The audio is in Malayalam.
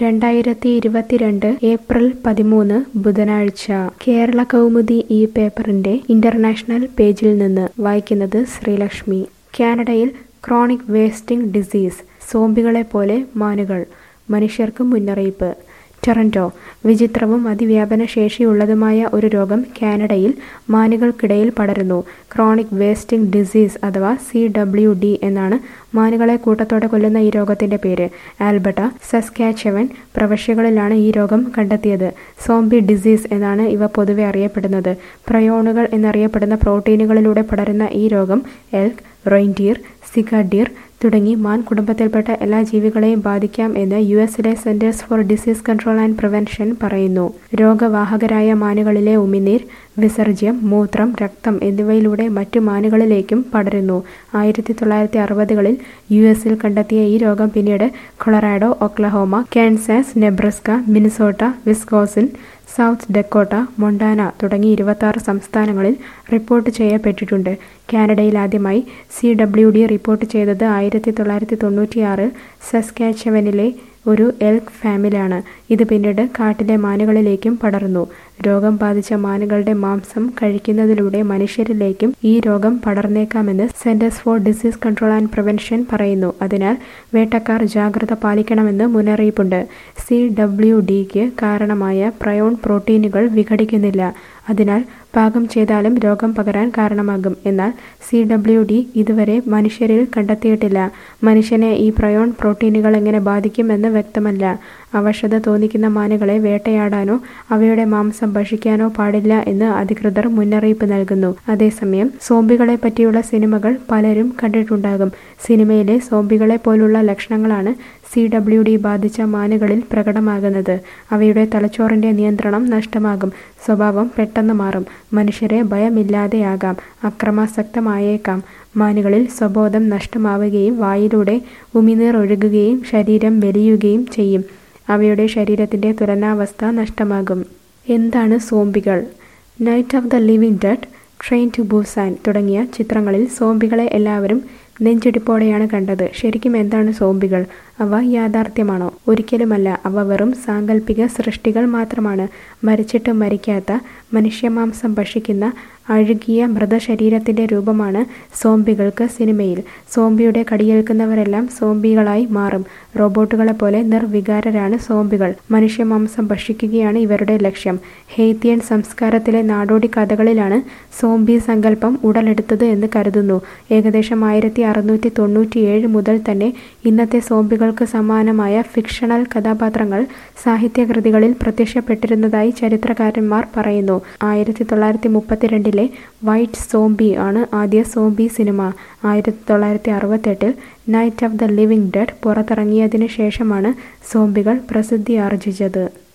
രണ്ടായിരത്തി ഇരുപത്തിരണ്ട് ഏപ്രിൽ പതിമൂന്ന് ബുധനാഴ്ച കേരള കൗമുദി ഈ പേപ്പറിന്റെ ഇന്റർനാഷണൽ പേജിൽ നിന്ന് വായിക്കുന്നത് ശ്രീലക്ഷ്മി കാനഡയിൽ ക്രോണിക് വേസ്റ്റിംഗ് ഡിസീസ് സോംബികളെ പോലെ മാനുകൾ മനുഷ്യർക്ക് മുന്നറിയിപ്പ് ടൊറന്റോ വിചിത്രവും അതിവ്യാപന ശേഷിയുള്ളതുമായ ഒരു രോഗം കാനഡയിൽ മാനുകൾക്കിടയിൽ പടരുന്നു ക്രോണിക് വേസ്റ്റിംഗ് ഡിസീസ് അഥവാ സി ഡബ്ല്യു ഡി എന്നാണ് മാനുകളെ കൂട്ടത്തോടെ കൊല്ലുന്ന ഈ രോഗത്തിന്റെ പേര് ആൽബർട്ട സസ്കാച്ചവൻ പ്രവശ്യകളിലാണ് ഈ രോഗം കണ്ടെത്തിയത് സോംബി ഡിസീസ് എന്നാണ് ഇവ പൊതുവെ അറിയപ്പെടുന്നത് പ്രയോണുകൾ എന്നറിയപ്പെടുന്ന പ്രോട്ടീനുകളിലൂടെ പടരുന്ന ഈ രോഗം എൽക്ക് റെയിൻഡിയർ സിഗഡിയർ തുടങ്ങി മാൻ കുടുംബത്തിൽപ്പെട്ട എല്ലാ ജീവികളെയും ബാധിക്കാം എന്ന് യു എസിലെ Centers for Disease Control and Prevention പറയുന്നു രോഗവാഹകരായ മാനുകളിലെ ഉമിനീർ വിസർജ്യം മൂത്രം രക്തം എന്നിവയിലൂടെ മറ്റു മാനുകളിലേക്കും പടരുന്നു ആയിരത്തി തൊള്ളായിരത്തി അറുപതുകളിൽ യു എസിൽ കണ്ടെത്തിയ ഈ രോഗം പിന്നീട് Colorado Oklahoma Kansas Nebraska Minnesota Wisconsin South Dakota Montana തുടങ്ങി ഇരുപത്തി സംസ്ഥാനങ്ങളിൽ റിപ്പോർട്ട് ചെയ്യപ്പെട്ടിട്ടുണ്ട് കാനഡയിൽ ആദ്യമായി സി ഡബ്ല്യു ഡി റിപ്പോർട്ട് ചെയ്തത് ആയിരത്തി തൊള്ളായിരത്തി തൊണ്ണൂറ്റിയാറിൽ സസ്കാച്ചവനിലെ ഒരു എൽക്ക് ഫാമിലാണ് ഇത് പിന്നീട് കാട്ടിലെ മാനുകളിലേക്കും പടർന്നു രോഗം ബാധിച്ച മാനുകളുടെ മാംസം കഴിക്കുന്നതിലൂടെ മനുഷ്യരിലേക്കും ഈ രോഗം പടർന്നേക്കാമെന്ന് Centers for Disease Control and Prevention പറയുന്നു അതിനാൽ വേട്ടക്കാർ ജാഗ്രത പാലിക്കണമെന്ന് മുന്നറിയിപ്പുണ്ട് സി ഡബ്ല്യു ഡിക്ക് കാരണമായ പ്രയോൺ പ്രോട്ടീനുകൾ വിഘടിക്കുന്നില്ല അതിനാൽ പാകം ചെയ്താലും രോഗം പകരാൻ കാരണമാകും എന്നാൽ സി ഡബ്ല്യു ഡി ഇതുവരെ മനുഷ്യരിൽ കണ്ടെത്തിയിട്ടില്ല മനുഷ്യനെ ഈ പ്രയോൺ പ്രോട്ടീനുകൾ എങ്ങനെ ബാധിക്കുമെന്ന് വ്യക്തമല്ല അവശത തോന്നിക്കുന്ന മാനുകളെ വേട്ടയാടാനോ അവയുടെ മാംസം ഭക്ഷിക്കാനോ പാടില്ല എന്ന് അധികൃതർ മുന്നറിയിപ്പ് നൽകുന്നു അതേസമയം സോംബികളെ പറ്റിയുള്ള സിനിമകൾ പലരും കണ്ടിട്ടുണ്ടാകും സിനിമയിലെ സോംബികളെ പോലുള്ള ലക്ഷണങ്ങളാണ് സി ഡബ്ല്യു ഡി ബാധിച്ച മാനുകളിൽ പ്രകടമാകുന്നത് അവയുടെ തലച്ചോറിന്റെ നിയന്ത്രണം നഷ്ടമാകും സ്വഭാവം പെട്ടെന്ന് മാറും മനുഷ്യരെ ഭയമില്ലാതെയാകാം അക്രമാസക്തമായേക്കാം മാനുകളിൽ സ്വബോധം നഷ്ടമാവുകയും വായിലൂടെ ഉമിനീർ ഒഴുകുകയും ശരീരം വലിയുകയും ചെയ്യും അവയുടെ ശരീരത്തിന്റെ തുലനാവസ്ഥ നഷ്ടമാകും എന്താണ് സോംബികൾ Night of the Living Dead Train to Busan തുടങ്ങിയ ചിത്രങ്ങളിൽ സോംബികളെ എല്ലാവരും നെഞ്ചിടിപ്പോടെയാണ് കണ്ടത് ശരിക്കും എന്താണ് സോംബികൾ അവ യാഥാർത്ഥ്യമാണോ ഒരിക്കലുമല്ല അവ വെറും സാങ്കല്പിക സൃഷ്ടികൾ മാത്രമാണ് മരിച്ചിട്ട് മരിക്കാത്ത മനുഷ്യമാംസം ഭക്ഷിക്കുന്ന അഴുകിയ മൃതശരീരത്തിന്റെ രൂപമാണ് സോംബികൾക്ക് സിനിമയിൽ സോംബിയുടെ കടിയേൽക്കുന്നവരെല്ലാം സോംബികളായി മാറും റോബോട്ടുകളെ പോലെ നിർവികാരരാണ് സോംബികൾ മനുഷ്യമാംസം ഭക്ഷിക്കുകയാണ് ഇവരുടെ ലക്ഷ്യം ഹെയ്ത്തിയൻ സംസ്കാരത്തിലെ നാടോടി കഥകളിലാണ് സോംബി സങ്കല്പം ഉടലെടുത്തത് എന്ന് കരുതുന്നു ഏകദേശം ആയിരത്തി അറുന്നൂറ്റി തൊണ്ണൂറ്റിയേഴ് മുതൽ തന്നെ ഇന്നത്തെ സോംബികൾക്ക് സമാനമായ ഫിക്ഷണൽ കഥാപാത്രങ്ങൾ സാഹിത്യകൃതികളിൽ പ്രത്യക്ഷപ്പെട്ടിരുന്നതായി ചരിത്രകാരന്മാർ പറയുന്നു ആയിരത്തി തൊള്ളായിരത്തി മുപ്പത്തിരണ്ടിലെ വൈറ്റ് സോംബി ആണ് ആദ്യ സോംബി സിനിമ ആയിരത്തി തൊള്ളായിരത്തി അറുപത്തെട്ടിൽ Night of the Living Dead പുറത്തിറങ്ങിയതിനു ശേഷമാണ് സോംബികൾ പ്രസിദ്ധി ആർജിച്ചത്